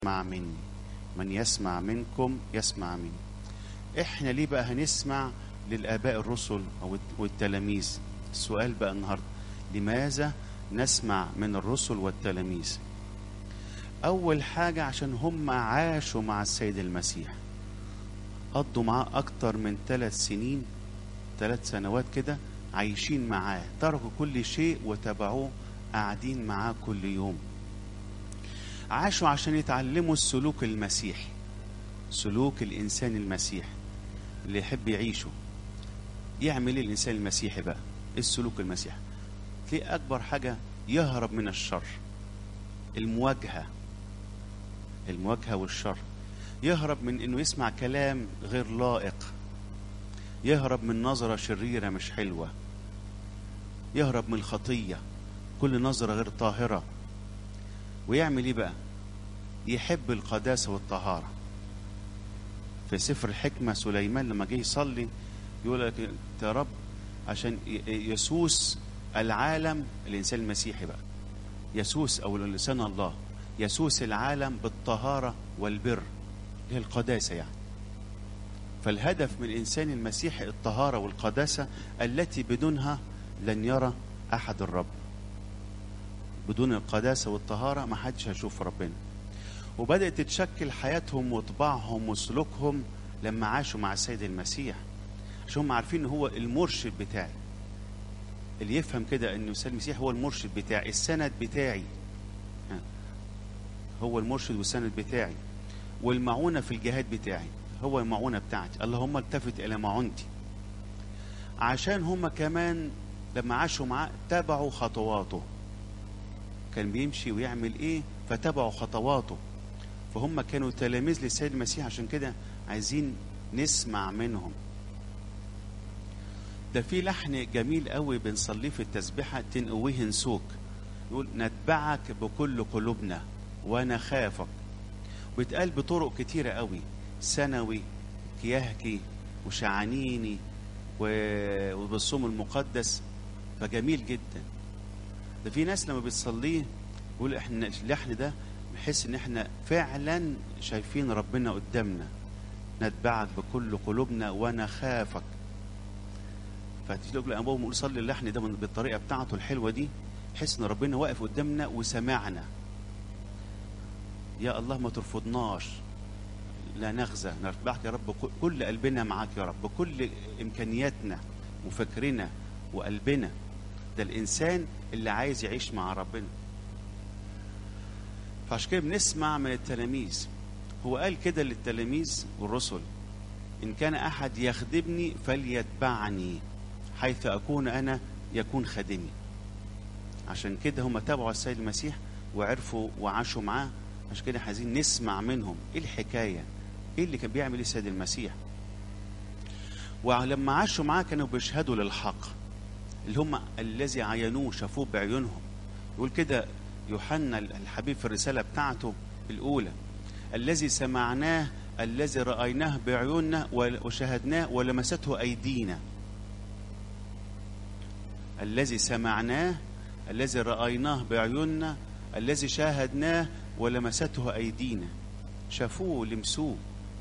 يسمع مني من يسمع منكم يسمع مني احنا ليه بقى هنسمع للآباء الرسل أو والتلاميذ السؤال بقى النهاردة لماذا نسمع من الرسل والتلاميذ أول حاجة عشان هم عاشوا مع السيد المسيح قضوا معاه أكتر من ثلاث سنين ثلاث سنوات كده عايشين معاه تركوا كل شيء وتبعوه قاعدين معاه كل يوم عاشوا عشان يتعلموا السلوك المسيحي سلوك الإنسان المسيحي اللي يحب يعيشه يعمل ايه الإنسان المسيحي بقى إيه السلوك المسيحي تلاقي أكبر حاجة يهرب من الشر المواجهة المواجهة والشر يهرب من انه يسمع كلام غير لائق يهرب من نظرة شريرة مش حلوة يهرب من الخطية كل نظرة غير طاهرة ويعمل ايه بقى يحب القداسة والطهارة في سفر الحكمة سليمان لما جه يصلي يقول لك يا رب عشان يسوس العالم الإنسان المسيحي بقى يسوس أو لسان الله يسوس العالم بالطهارة والبر هي القداسة يعني فالهدف من الإنسان المسيحي الطهارة والقداسة التي بدونها لن يرى أحد الرب بدون القداسة والطهارة ما حدش هيشوف ربنا وبدأت تتشكل حياتهم وطباعهم وسلوكهم لما عاشوا مع السيد المسيح عشان هم عارفين ان هو المرشد بتاعي اللي يفهم كده ان السيد المسيح هو المرشد بتاعي السند بتاعي هو المرشد والسند بتاعي والمعونة في الجهاد بتاعي هو المعونة بتاعتي اللهم التفت إلى معونتي عشان هم كمان لما عاشوا معاه تبعوا خطواته كان بيمشي ويعمل ايه فتبعوا خطواته فهم كانوا تلاميذ للسيد المسيح عشان كده عايزين نسمع منهم ده في لحن جميل قوي بنصليه في التسبيحة تنقويه نسوك يقول نتبعك بكل قلوبنا ونخافك بيتقال بطرق كتيرة قوي سنوي كيهكي وشعانيني وبالصوم المقدس فجميل جدا ده في ناس لما بتصليه يقول احنا اللحن ده بحس ان احنا فعلا شايفين ربنا قدامنا نتبعك بكل قلوبنا ونخافك فتيجي تقول ابوه بيقول صلي اللحن ده بالطريقه بتاعته الحلوه دي حس ان ربنا واقف قدامنا وسمعنا يا الله ما ترفضناش لا نغزى نتبعك يا رب كل قلبنا معاك يا رب بكل امكانياتنا وفكرنا وقلبنا ده الانسان اللي عايز يعيش مع ربنا فعشان كده بنسمع من التلاميذ هو قال كده للتلاميذ والرسل ان كان احد يخدمني فليتبعني حيث اكون انا يكون خادمي عشان كده هم تابعوا السيد المسيح وعرفوا وعاشوا معاه عشان كده عايزين نسمع منهم ايه الحكايه ايه اللي كان بيعمل السيد المسيح ولما عاشوا معاه كانوا بيشهدوا للحق اللي هم الذي عينوه شافوه بعيونهم يقول كده يوحنا الحبيب في الرساله بتاعته الاولى الذي سمعناه الذي رايناه بعيوننا وشاهدناه ولمسته ايدينا الذي سمعناه الذي رايناه بعيوننا الذي شاهدناه ولمسته أيدينا شافوه لمسوه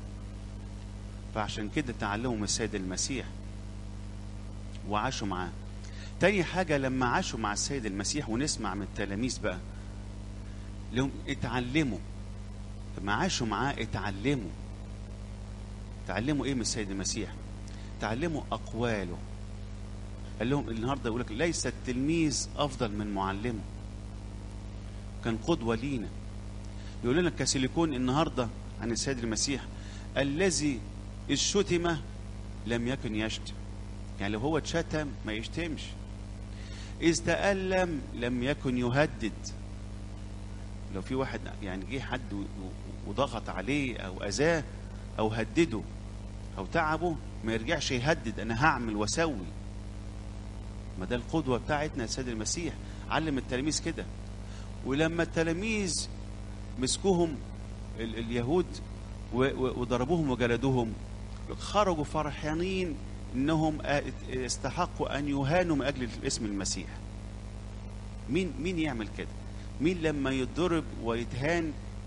فعشان كده تعلموا من السيد المسيح وعاشوا معاه تاني حاجة لما عاشوا مع السيد المسيح ونسمع من التلاميذ بقى لهم اتعلموا لما عاشوا معاه اتعلموا تعلموا ايه من السيد المسيح تعلموا أقواله قال لهم النهارده يقول لك ليس التلميذ أفضل من معلمه كان قدوة لينا يقول لنا كاسيليكون النهارده عن السيد المسيح الذي الشتم لم يكن يشتم يعني لو هو اتشتم ما يشتمش إذ تألم لم يكن يهدد لو في واحد يعني جه حد وضغط عليه أو أذاه أو هدده أو تعبه ما يرجعش يهدد أنا هعمل وأسوي ما ده القدوة بتاعتنا السيد المسيح علم التلاميذ كده ولما التلاميذ مسكوهم ال اليهود وضربوهم وجلدوهم خرجوا فرحانين انهم استحقوا ان يهانوا من اجل اسم المسيح مين مين يعمل كده مين لما يتضرب ويتهان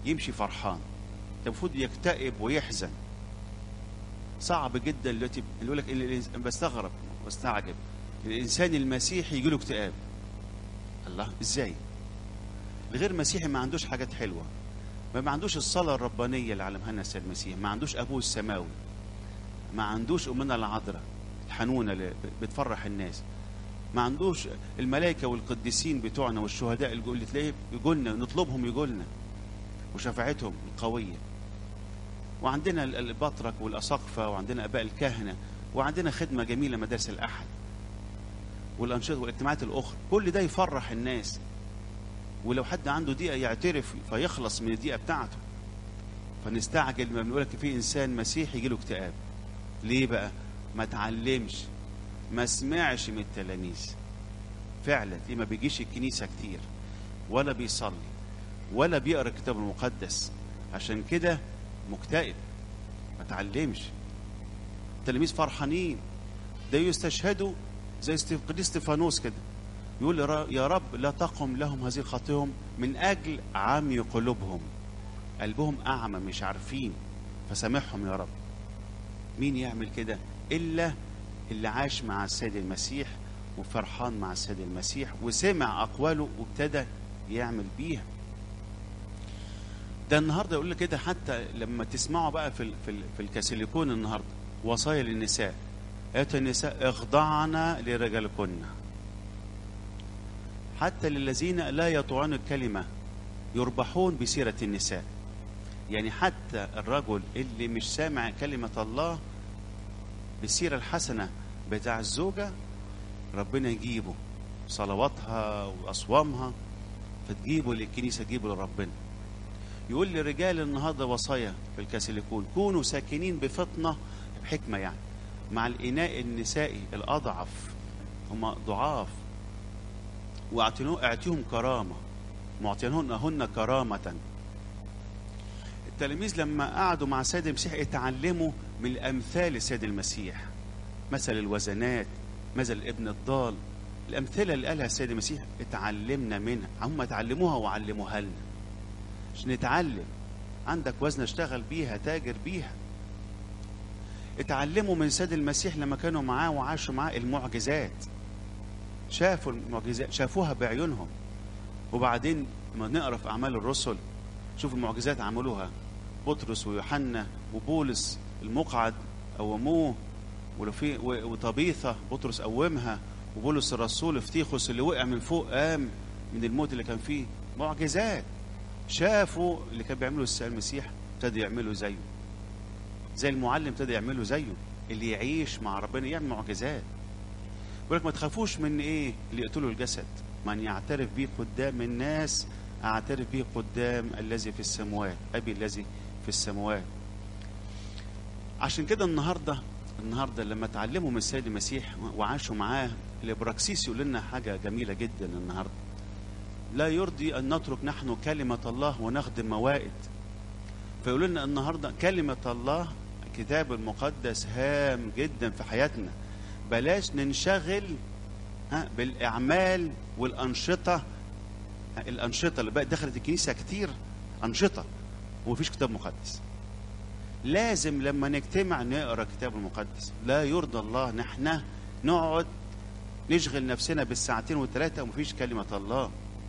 يمشي فرحان ده المفروض يكتئب ويحزن صعب جدا دلوقتي يقول لك الإنس- بستغرب واستعجب الانسان المسيحي يجي له اكتئاب الله ازاي الغير مسيحي ما عندوش حاجات حلوه ما ما عندوش الصلاه الربانيه اللي علمها لنا السيد المسيح ما عندوش ابوه السماوي ما عندوش امنا العذراء الحنونه اللي بتفرح الناس ما عندوش الملائكه والقديسين بتوعنا والشهداء اللي اللي تلاقيه يجولنا نطلبهم يجولنا وشفاعتهم القويه وعندنا ال- البطرك والاساقفه وعندنا اباء الكهنه وعندنا خدمه جميله مدارس الاحد والانشطه والاجتماعات الاخرى كل ده يفرح الناس ولو حد عنده دقيقه يعترف فيخلص من الدقيقه بتاعته فنستعجل لما بنقول لك في انسان مسيحي يجي له اكتئاب ليه بقى ما تعلمش ما سمعش من التلاميذ فعلا ليه ما بيجيش الكنيسه كتير ولا بيصلي ولا بيقرا الكتاب المقدس عشان كده مكتئب ما تعلمش التلاميذ فرحانين ده يستشهدوا زي استف- قديس استفانوس كده يقول يا ر- يا رب لا تقم لهم هذه خطيهم من اجل عمي قلوبهم قلبهم اعمى مش عارفين فسامحهم يا رب مين يعمل كده الا اللي عاش مع السيد المسيح وفرحان مع السيد المسيح وسمع اقواله وابتدى يعمل بيها ده النهارده يقول لك كده حتى لما تسمعوا بقى في ال- في ال- في الكاسيليكون النهارده وصايا للنساء ايتها النساء اخضعن لرجالكن حتى للذين لا يطيعون الكلمه يربحون بسيره النساء يعني حتى الرجل اللي مش سامع كلمه الله بالسيره الحسنه بتاع الزوجه ربنا يجيبه صلواتها واصوامها فتجيبه للكنيسه تجيبه لربنا يقول للرجال النهارده وصايا في الكاسيليكون كونوا ساكنين بفطنه بحكمه يعني مع الاناء النسائي الاضعف هم ضعاف واعطينو- اعطيهم كرامه معطينهن كرامه التلاميذ لما قعدوا مع سيد المسيح اتعلموا من الامثال السيد المسيح مثل الوزنات مثل الابن الضال الامثله اللي قالها السيد المسيح اتعلمنا منها هم اتعلموها وعلموها لنا عشان نتعلم عندك وزن اشتغل بيها تاجر بيها اتعلموا من سيد المسيح لما كانوا معاه وعاشوا معاه المعجزات شافوا المعجزات شافوها بعيونهم وبعدين لما نقرا في اعمال الرسل شوف المعجزات عملوها بطرس ويوحنا وبولس المقعد قوموه ولو في و- وطبيثه بطرس قومها وبولس الرسول افتيخوس اللي وقع من فوق قام من الموت اللي كان فيه معجزات شافوا اللي كان بيعمله السيد المسيح ابتدى يعملوا زيه زي المعلم ابتدى يعمله زيه اللي يعيش مع ربنا يعمل معجزات يقول لك ما تخافوش من ايه اللي يقتلوا الجسد من يعترف بي قدام الناس اعترف به قدام الذي في السماوات ابي الذي في السماوات عشان كده النهارده النهارده لما اتعلموا من السيد المسيح وعاشوا معاه الابراكسيس يقول لنا حاجه جميله جدا النهارده لا يرضي ان نترك نحن كلمه الله ونخدم موائد فيقول لنا النهارده كلمه الله الكتاب المقدس هام جدا في حياتنا بلاش ننشغل ها بالاعمال والانشطه الانشطه اللي بقت دخلت الكنيسه كتير انشطه ومفيش كتاب مقدس لازم لما نجتمع نقرا الكتاب المقدس لا يرضى الله ان احنا نقعد نشغل نفسنا بالساعتين والثلاثه ومفيش كلمه الله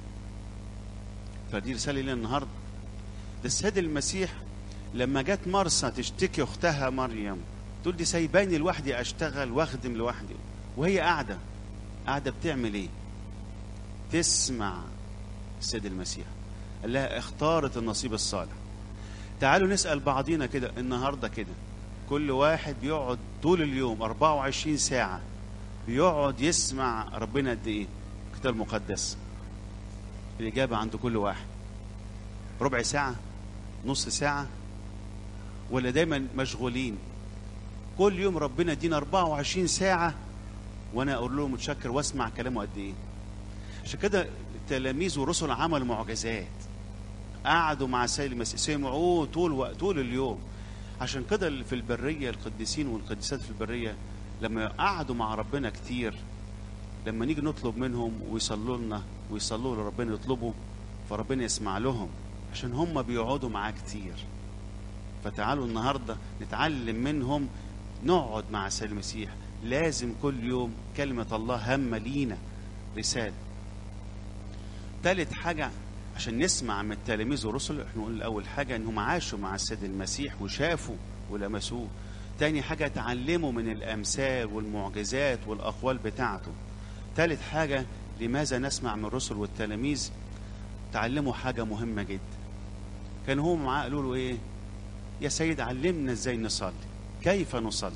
فدي رساله لنا النهارده ده السيد المسيح لما جت مرسى تشتكي اختها مريم تقول دي سايباني لوحدي اشتغل واخدم لوحدي وهي قاعده قاعده بتعمل ايه تسمع السيد المسيح قال لها اختارت النصيب الصالح تعالوا نسال بعضينا كده النهارده كده كل واحد بيقعد طول اليوم 24 ساعه بيقعد يسمع ربنا قد ايه الكتاب المقدس الاجابه عند كل واحد ربع ساعه نص ساعه ولا دايما مشغولين كل يوم ربنا يدينا 24 ساعه وانا اقول له متشكر واسمع كلامه قد ايه عشان كده التلاميذ والرسل عملوا معجزات قعدوا مع السيد المسيح سمعوه طول وقت طول اليوم عشان كده اللي في البريه القديسين والقديسات في البريه لما قعدوا مع ربنا كتير لما نيجي نطلب منهم ويصلوا لنا ويصلوا لربنا يطلبوا فربنا يسمع لهم عشان هم بيقعدوا معاه كتير فتعالوا النهارده نتعلم منهم نقعد مع السيد المسيح لازم كل يوم كلمة الله هامة لينا رسالة تالت حاجة عشان نسمع من التلاميذ والرسل احنا نقول أول حاجة إنهم عاشوا مع السيد المسيح وشافوا ولمسوه تاني حاجة تعلموا من الأمثال والمعجزات والأقوال بتاعته تالت حاجة لماذا نسمع من الرسل والتلاميذ تعلموا حاجة مهمة جدا كانوا هم معاه قالوا له إيه يا سيد علمنا إزاي نصلي كيف نصلي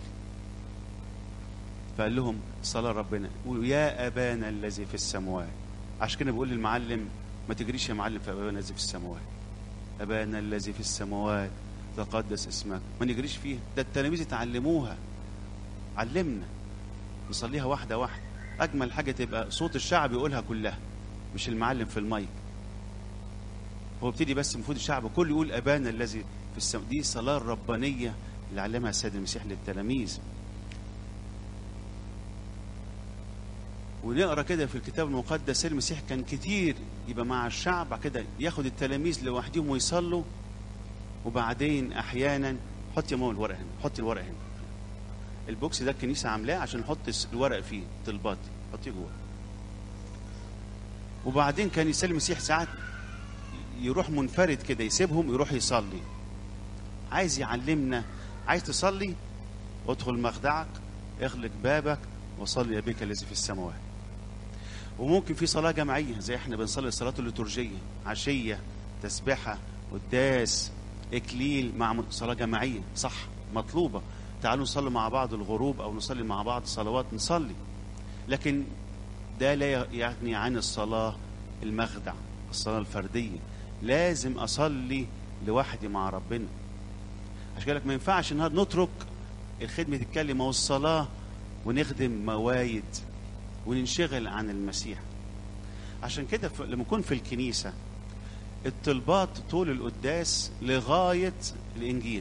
فقال لهم صلاة ربنا قولوا يا أبانا الذي في السماوات عشان كده بيقول للمعلم ما تجريش يا معلم في أبانا الذي في السماوات أبانا الذي في السماوات تقدس اسمك ما نجريش فيها ده التلاميذ اتعلموها علمنا نصليها واحدة واحدة أجمل حاجة تبقى صوت الشعب يقولها كلها مش المعلم في المايك هو ابتدي بس المفروض الشعب كله يقول أبانا الذي في السماء دي صلاة ربانية اللي علمها السيد المسيح للتلاميذ ونقرا كده في الكتاب المقدس المسيح كان كتير يبقى مع الشعب بعد كده ياخد التلاميذ لوحدهم ويصلوا وبعدين احيانا حط يا ماما الورق هنا حط الورق هنا البوكس ده الكنيسه عاملاه عشان نحط الورق فيه طلبات حطيه جوه وبعدين كان يسلم المسيح ساعات يروح منفرد كده يسيبهم يروح يصلي عايز يعلمنا عايز تصلي ادخل مخدعك اغلق بابك وصلي يا بك الذي في السماوات وممكن في صلاة جماعية زي احنا بنصلي الصلاة الليتورجية عشية تسبحة قداس إكليل مع صلاة جماعية صح مطلوبة تعالوا نصلي مع بعض الغروب أو نصلي مع بعض صلوات نصلي لكن ده لا يعني عن الصلاة المخدع الصلاة الفردية لازم أصلي لوحدي مع ربنا عشان كده ما ينفعش النهارده نترك الخدمة الكلمة والصلاة ونخدم موايد وننشغل عن المسيح عشان كده لما نكون في الكنيسة الطلبات طول القداس لغاية الإنجيل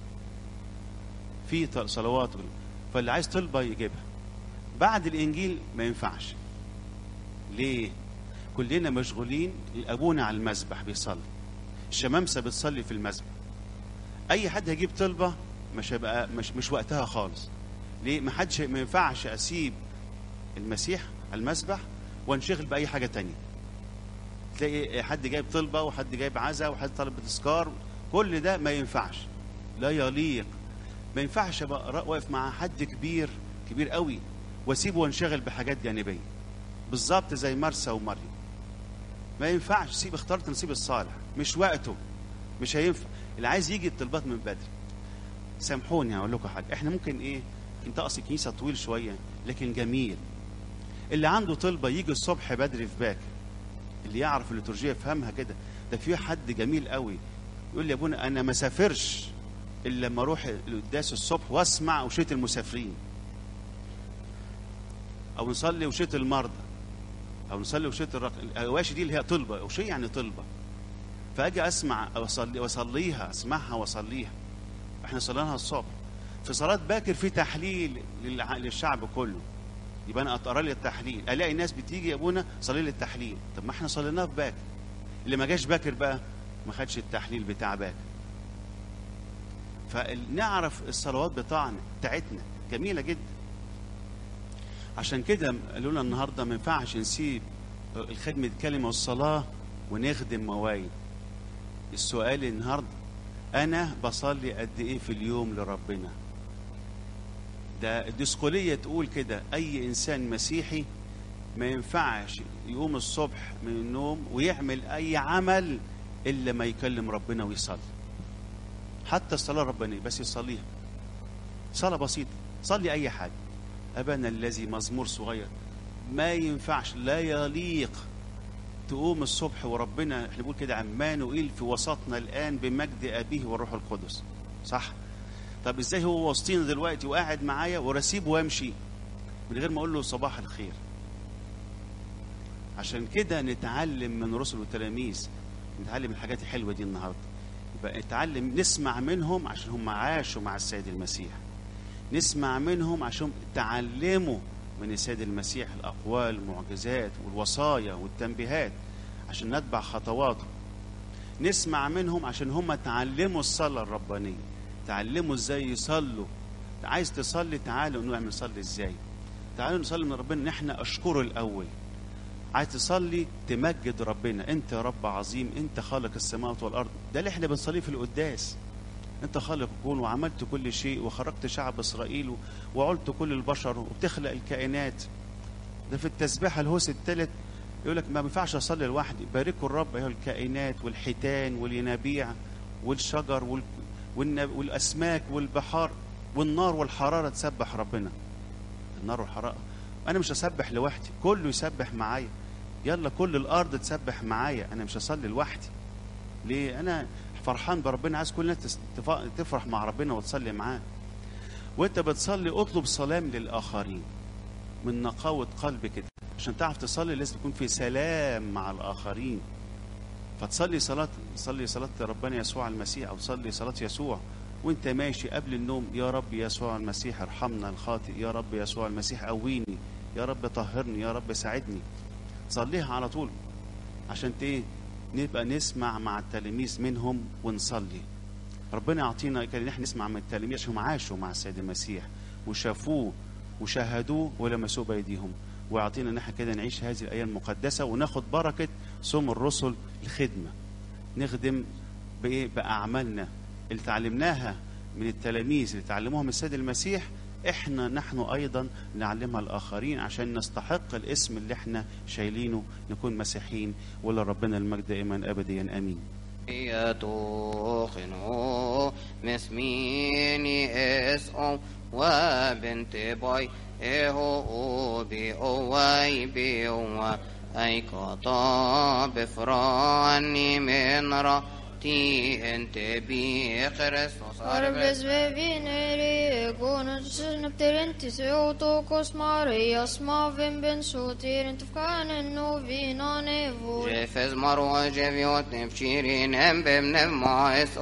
في صلوات فاللي عايز طلبة يجيبها بعد الإنجيل ما ينفعش ليه؟ كلنا مشغولين أبونا على المسبح بيصلي الشمامسة بتصلي في المسبح أي حد هيجيب طلبة مش هيبقى مش مش وقتها خالص ليه؟ ما حدش ما ينفعش أسيب المسيح على المسبح وانشغل بأي حاجة تانية تلاقي حد جايب طلبة وحد جايب عزا وحد طالب تذكار كل ده ما ينفعش لا يليق ما ينفعش ابقى واقف مع حد كبير كبير قوي واسيبه وانشغل بحاجات جانبيه بالظبط زي مرسى ومريم ما ينفعش سيب اخترت نصيب الصالح مش وقته مش هينفع اللي عايز يجي الطلبات من بدري سامحوني هقول لكم حاجه احنا ممكن ايه انت اصل كنيسه طويل شويه لكن جميل اللي عنده طلبه يجي الصبح بدري في باكر اللي يعرف الليتورجيه يفهمها كده ده في حد جميل قوي يقول لي يا ابونا انا ما سافرش الا لما اروح القداس الصبح واسمع وشيت المسافرين او نصلي وشيت المرضى او نصلي وشيت الرق... الاواشي دي اللي هي طلبه وشي يعني طلبه فاجي اسمع واصلي واصليها اسمعها واصليها احنا صليناها الصبح في صلاه باكر في تحليل للشعب كله يبقى انا اقرا لي التحليل الاقي ناس بتيجي يا ابونا صلي لي التحليل طب ما احنا صليناه في باكر اللي ما جاش باكر بقى ما خدش التحليل بتاع باكر فنعرف الصلوات بتاعنا بتاعتنا جميله جدا عشان كده قالوا لنا النهارده ما ينفعش نسيب الخدمه الكلمه والصلاه ونخدم مواعيد السؤال النهارده انا بصلي قد ايه في اليوم لربنا ده الدسقوليه تقول كده اي انسان مسيحي ما ينفعش يقوم الصبح من النوم ويعمل اي عمل الا ما يكلم ربنا ويصلي حتى الصلاه الربانيه بس يصليها صلاه بسيطه صلي اي حاجه ابانا الذي مزمور صغير ما ينفعش لا يليق تقوم الصبح وربنا احنا بنقول كده عمانوئيل في وسطنا الان بمجد ابيه والروح القدس صح طب ازاي هو وسطينا دلوقتي وقاعد معايا ورسيبه وامشي من غير ما اقول له صباح الخير عشان كده نتعلم من رسل والتلاميذ نتعلم الحاجات الحلوه دي النهارده يبقى نتعلم نسمع منهم عشان هم عاشوا مع السيد المسيح نسمع منهم عشان تعلموا من السيد المسيح الاقوال والمعجزات والوصايا والتنبيهات عشان نتبع خطواته نسمع منهم عشان هم تعلموا الصلاة الربانية تعلموا ازاي يصلوا عايز تصلي تعالوا نعمل نصلي ازاي تعالوا نصلي من ربنا ان احنا اشكره الاول عايز تصلي تمجد ربنا انت يا رب عظيم انت خالق السماوات والارض ده اللي احنا بنصليه في القداس انت خالق الكون وعملت كل شيء وخرجت شعب اسرائيل وعلت كل البشر وبتخلق الكائنات ده في التسبيحه الهوس الثالث يقول لك ما ينفعش اصلي لوحدي باركوا الرب ايها الكائنات والحيتان والينابيع والشجر وال... والنب... والاسماك والبحار والنار والحراره تسبح ربنا النار والحراره انا مش هسبح لوحدي كله يسبح معايا يلا كل الارض تسبح معايا انا مش هصلي لوحدي ليه انا فرحان بربنا عايز كل الناس تف- تفرح مع ربنا وتصلي معاه وانت بتصلي اطلب سلام للاخرين من نقاوة قلب كده عشان تعرف تصلي لازم يكون في سلام مع الآخرين فتصلي صلاة صلي صلاة ربنا يسوع المسيح أو صلي صلاة يسوع وانت ماشي قبل النوم يا رب يسوع المسيح ارحمنا الخاطئ يا رب يسوع المسيح قويني يا رب طهرني يا رب ساعدني صليها على طول عشان ت- ايه نبقى نسمع مع التلاميذ منهم ونصلي ربنا يعطينا كده ان احنا نسمع من التلاميذ عشان هم عاشوا مع السيد المسيح وشافوه وشاهدوه ولمسوه بايديهم ويعطينا ان احنا كده نعيش هذه الايام المقدسه وناخد بركه صوم الرسل الخدمه نخدم بايه باعمالنا اللي تعلمناها من التلاميذ اللي تعلموها من السيد المسيح احنا نحن ايضا نعلمها الاخرين عشان نستحق الاسم اللي احنا شايلينه نكون مسيحيين ولا ربنا المجد دائما ابديا امين يتوخنه مسميني اسقم وبنت باي اهو بي اوي بي اوي اي قطا بفراني من راتي انت بي خريستوس Arbes vevineri, gonus nepterintis eutokos Marias, mavim ben sotirin tfkanen novina nevu. جيفز مرو جيفيوت نفشيرين ام بمنف مايس